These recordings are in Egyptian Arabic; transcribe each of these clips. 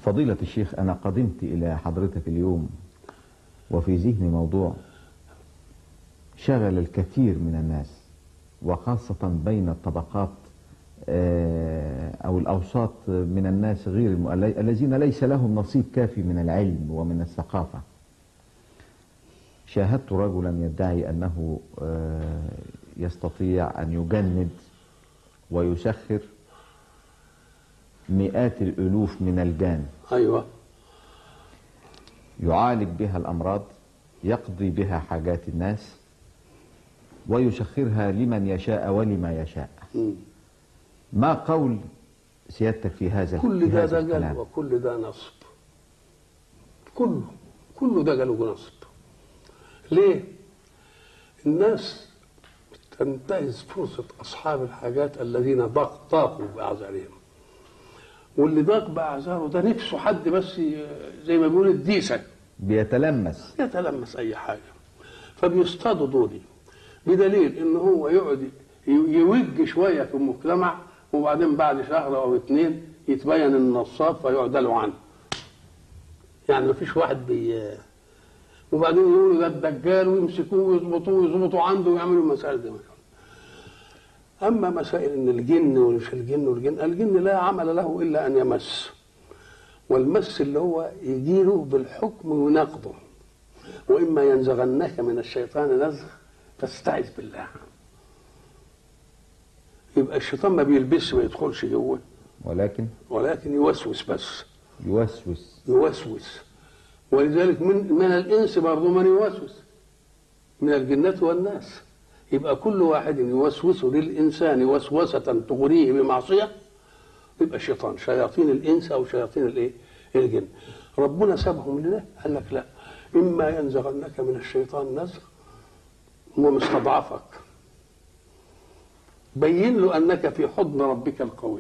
فضيلة الشيخ أنا قدمت إلى حضرتك اليوم وفي ذهني موضوع شغل الكثير من الناس وخاصة بين الطبقات آه، أو الأوساط من الناس غير الم... الذين ليس لهم نصيب كافي من العلم ومن الثقافة شاهدت رجلا يدعي أنه آه، يستطيع أن يجند ويسخر مئات الألوف من الجان ايوه يعالج بها الأمراض يقضي بها حاجات الناس ويسخرها لمن يشاء ولما يشاء مم. ما قول سيادتك في هذا كل في ده هذا دجل الكلام وكل ده نصب كله كله دجل ونصب ليه الناس تنتهز فرصة أصحاب الحاجات الذين ضاق ضاقوا بأعذارهم واللي ضاق بأعذاره ده نفسه حد بس ي- زي ما بيقول الديسك بيتلمس يتلمس أي حاجة فبيصطادوا دولي بدليل إن هو يقعد ي- يوج شوية في المجتمع وبعدين بعد شهر أو اتنين يتبين إنه نصاب فيعدلوا عنه يعني مفيش واحد بي وبعدين يقولوا ده الدجال ويمسكوه ويظبطوه ويظبطوا عنده ويعملوا المسائل دي اما مسائل ان الجن ومش الجن والجن الجن لا عمل له الا ان يمس والمس اللي هو يجيله بالحكم ويناقضه واما ينزغنك من الشيطان نزغ فاستعذ بالله يبقى الشيطان ما بيلبسش ما يدخلش جوه ولكن ولكن يوسوس بس يوسوس يوسوس ولذلك من من الانس برضه من يوسوس من الجنات والناس يبقى كل واحد يوسوس للانسان وسوسه تغريه بمعصيه يبقى شيطان شياطين الانس او شياطين الايه؟ الجن ربنا سابهم لله قال لك لا اما ينزغنك من الشيطان نزغ هو مستضعفك بين له انك في حضن ربك القوي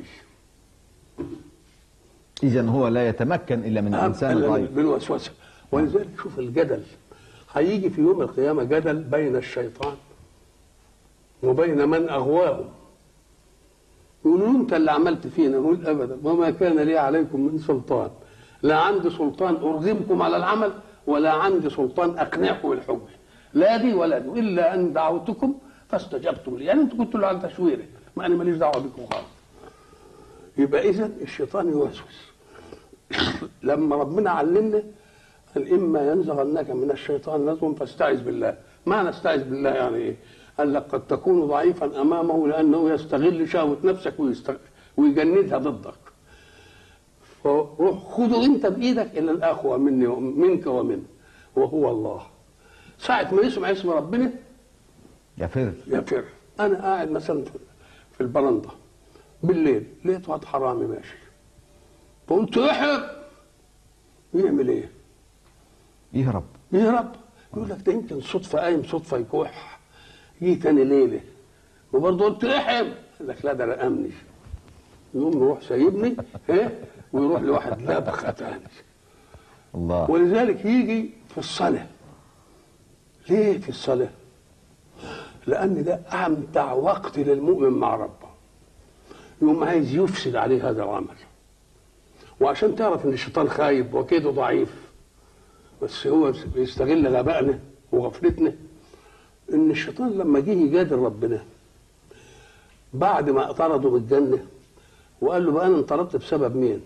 إذا هو لا يتمكن إلا من الإنسان إلا الضعيف بالوسوسه ولذلك شوف الجدل هيجي في يوم القيامه جدل بين الشيطان وبين من اغواهم يقولوا له انت اللي عملت فينا نقول ابدا وما كان لي عليكم من سلطان لا عندي سلطان ارغمكم على العمل ولا عندي سلطان اقنعكم بالحجه لا دي ولا دي الا ان دعوتكم فاستجبتم لي يعني انتوا كنتوا اللي على تشويري ما انا ماليش دعوه بكم خالص يبقى اذا الشيطان يوسوس لما ربنا علمنا قال اما ينزغنك من الشيطان نزغ فاستعذ بالله ما نستعذ بالله يعني ايه قال لك قد تكون ضعيفا امامه لانه يستغل شهوه نفسك ويستغ... ويجندها ضدك فروح خده انت بايدك الى الاخوه مني منك ومنه وهو الله ساعة ما يسمع اسم ربنا يفر يفر انا قاعد مثلا في- في البرندة بالليل لقيت واحد حرامي ماشي فقلت احرب يعمل ايه؟ يهرب يهرب يقول لك ده يمكن صدفه قايم صدفه يكح يجي تاني ليله وبرضه قلت احرب قال لك لا ده رقمني يقوم يروح سايبني ايه ويروح لواحد لبخه تاني الله ولذلك يجي في الصلاه ليه في الصلاه؟ لان ده امتع وقت للمؤمن مع ربه يقوم عايز يفسد عليه هذا العمل وعشان تعرف ان الشيطان خايب وكيده ضعيف بس هو بيستغل غبائنا وغفلتنا ان الشيطان لما جه يجادل ربنا بعد ما طرده من الجنه وقال له بقى انا انطردت بسبب مين؟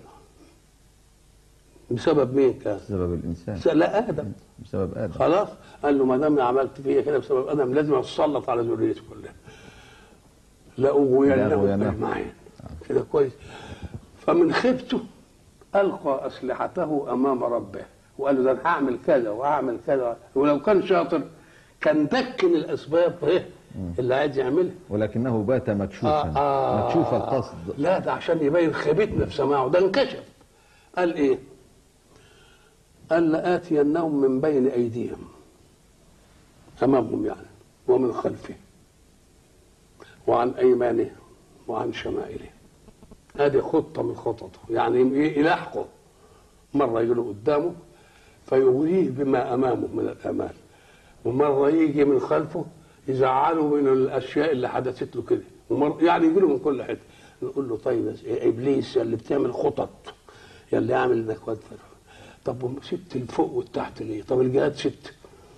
بسبب مين كان؟ بسبب الإنسان لا ادم بسبب آدم خلاص قال له ما دام عملت فيا كده بسبب ادم لازم اتسلط على ذريتي كلها لاغوينهم لأغوينهم. اجمعين كده كويس فمن خيبته القى اسلحته امام ربه وقال له ده انا هعمل كذا وهعمل كذا ولو كان شاطر كان دكن الاسباب ايه اللي عايز يعملها ولكنه بات مكشوفا مكشوف القصد لا ده عشان يبين خيبتنا في سماعه ده انكشف قال ايه قال لآتينهم من بين أيديهم أمامهم يعني ومن خلفهم وعن أيمانهم وعن شمائلهم هذه خطة من خططه يعني يلاحقه مرة يجي له قدامه فيغريه بما أمامه من الآمال ومرة يجي من خلفه يزعله من الأشياء اللي حدثت له كده ومرة يعني يجي له من كل حتة نقول له طيب يا إبليس اللي بتعمل خطط يا اللي عامل انك واد طب سبت الفوق والتحت ليه؟ طب الجهاد ست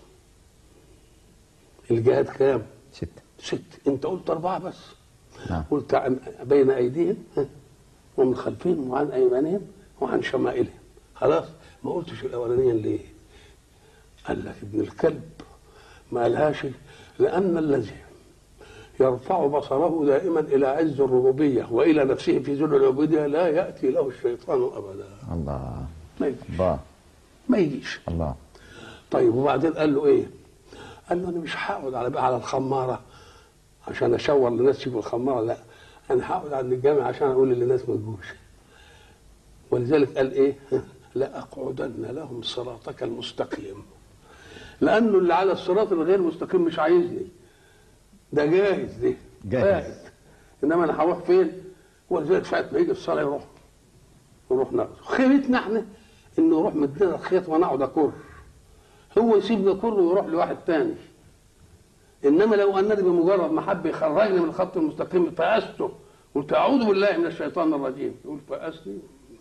الجهاد كام؟ ستة ست انت قلت اربعه بس نعم قلت عن بين ايديهم ها، ومن خلفهم وعن ايمانهم وعن شمائلهم خلاص ما قلتش الاولانيين ليه؟ قال لك ابن الكلب ما قالهاش لان الذي يرفع بصره دائما الى عز الربوبيه والى نفسه في ذل العبوديه لا ياتي له الشيطان ابدا الله ما يجيش الله ما يجيش الله طيب وبعدين قال له ايه؟ قال له انا مش هقعد على على الخماره عشان اشاور للناس يجوا الخماره لا انا هقعد عند الجامع عشان اقول للناس ما تجوش ولذلك قال ايه؟ لاقعدن لهم صراطك المستقيم لانه اللي على الصراط الغير مستقيم مش عايزني ده جاهز دي جاهز. انما انا هروح فين؟ ولذلك ساعه ما يجي الصلاه يروح نروح ناخده خيرتنا احنا انه يروح مدينا الخيط وانا اقعد اكر هو يسيبني اكر ويروح لواحد تاني انما لو انني بمجرد ما حب يخرجني من الخط المستقيم فاسته قلت اعوذ بالله من الشيطان الرجيم يقول فاسني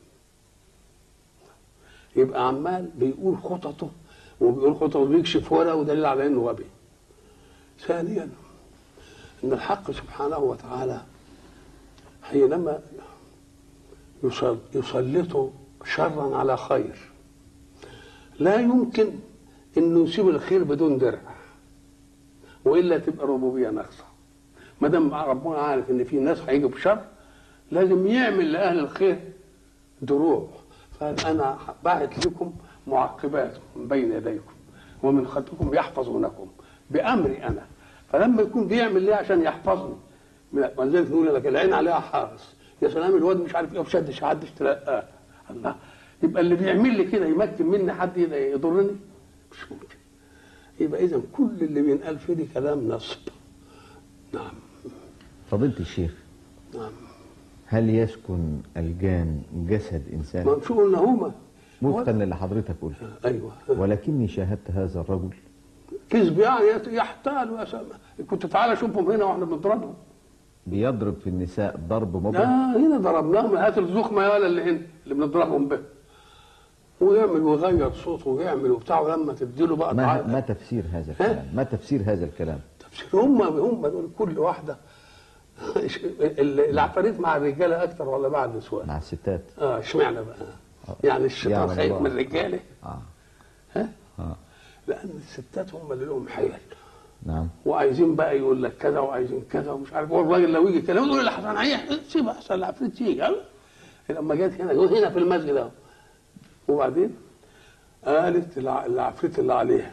يبقى عمال بيقول خططه وبيقول خططه وبيكشف ورقه ودليل على انه غبي ثانيا ان الحق سبحانه وتعالى حينما يسل- يسلط شرا على خير لا يمكن انه يسيب الخير بدون درع والا تبقى ربوبيه ناقصه ما دام ربنا عارف ان في ناس هيجوا بشر لازم يعمل لاهل الخير دروع فقال انا باعت لكم معقبات من بين يديكم ومن خلفكم يحفظونكم بامري انا فلما يكون بيعمل ليه عشان يحفظني ولذلك نقول لك العين عليها حارس يا سلام الواد مش عارف ايه وشدش حدش تلقاه الله يبقى اللي بيعمل لي كده يمكن مني حد يضرني مش ممكن يبقى اذا كل اللي بينقال فيه دي كلام نصب نعم فضيلة الشيخ نعم هل يسكن الجان جسد إنسان ما شو قلنا هما وفقا للي حضرتك قلته ايوه ولكني شاهدت هذا الرجل كذب يعني يحتال يا سلام كنت تعالى شوفهم هنا واحنا بنضربهم بيضرب في النساء ضرب مبرح اه هنا ضربناهم هات الزخمه يا ولا اللي هنا اللي بنضربهم به ويعمل ويغير صوته ويعمل وبتاع ولما تديله بقى ما, تعالى ما تفسير هذا الكلام ما تفسير هذا الكلام تفسير هم هم دول كل واحده ال- العفاريت مع الرجاله اكتر ولا مع النسوان؟ مع الستات اه اشمعنى بقى؟ يعني الشيطان يعلم خايف الله. من الرجاله آه. ها؟ آه. لان الستات هم اللي لهم حيل نعم وعايزين بقى يقول لك كذا وعايزين كذا ومش عارف هو الراجل لو يجي كلام يقول لحسن عيح سيبها احسن العفريت يجي ها؟ لما جت هنا جت هنا في المسجد اهو وبعدين قالت الع- العفريت اللي عليها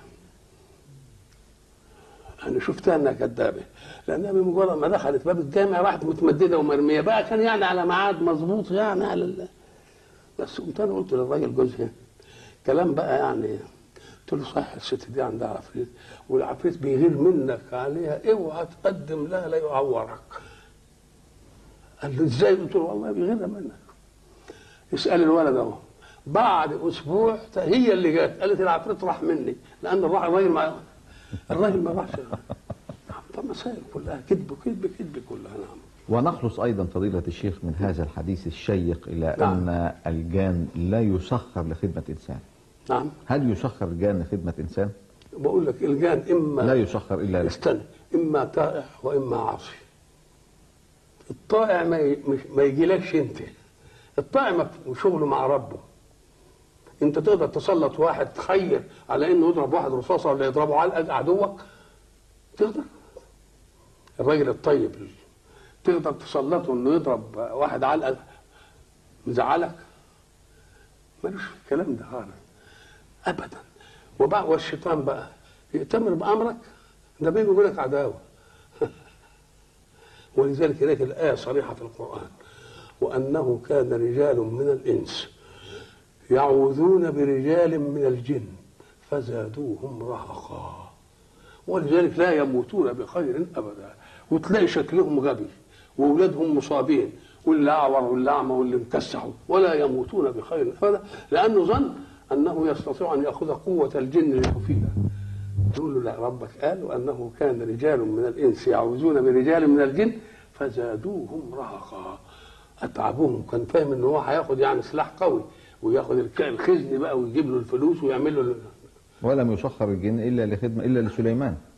انا شفتها انها كدابه لانها بمجرد ما دخلت باب الجامع راحت متمدده ومرميه بقى كان يعني على ميعاد مظبوط يعني على ال... بس قمت انا قلت للراجل جوزها كلام بقى يعني قلت له صح الست دي عندها عفريت والعفريت بيغير منك عليها اوعى تقدم لها لا يعورك قال له ازاي قلت له والله بيغير منك اسال الولد اهو بعد اسبوع هي اللي جت قالت العفريت راح مني لان الراح الراجل ما الراجل ما راحش فمسائل كلها كذب كذب كذب كلها نعم ونخلص أيضا فضيلة الشيخ من هذا الحديث الشيق إلى نعم. أن الجان لا يسخر لخدمة إنسان نعم هل يسخر الجان لخدمة إنسان؟ بقول لك الجان اما لا يسخر إلا له استنى اما طائع واما عاصي الطائع ما ي- مش- ما يجيلكش انت الطائع ما ف- شغله مع ربه انت تقدر تسلط واحد تخير على انه يضرب واحد رصاصه ولا يضربه علقه عدوك تقدر الراجل الطيب تقدر تسلطه انه يضرب واحد علقه مزعلك ملوش في الكلام ده خالص ابدا وبقى والشيطان بقى يأتمر بامرك ده بينه وبينك عداوه ولذلك هناك الايه صريحه في القران وانه كان رجال من الانس يعوذون برجال من الجن فزادوهم رهقا ولذلك لا يموتون بخير ابدا وتلاقي شكلهم غبي واولادهم مصابين واللي اعور واللي اعمى واللي مكسح ولا يموتون بخير ابدا لانه ظن انه يستطيع ان ياخذ قوه الجن ليفيده تقول له لا ربك قال وانه كان رجال من الانس يعوذون برجال من الجن فزادوهم رهقا اتعبوهم كان فاهم ان هو هياخد يعني سلاح قوي وياخد الك- الخزن بقى ويجيب له الفلوس ويعمل له ال- ولم يسخر الجن إلا لخدمة إلا لسليمان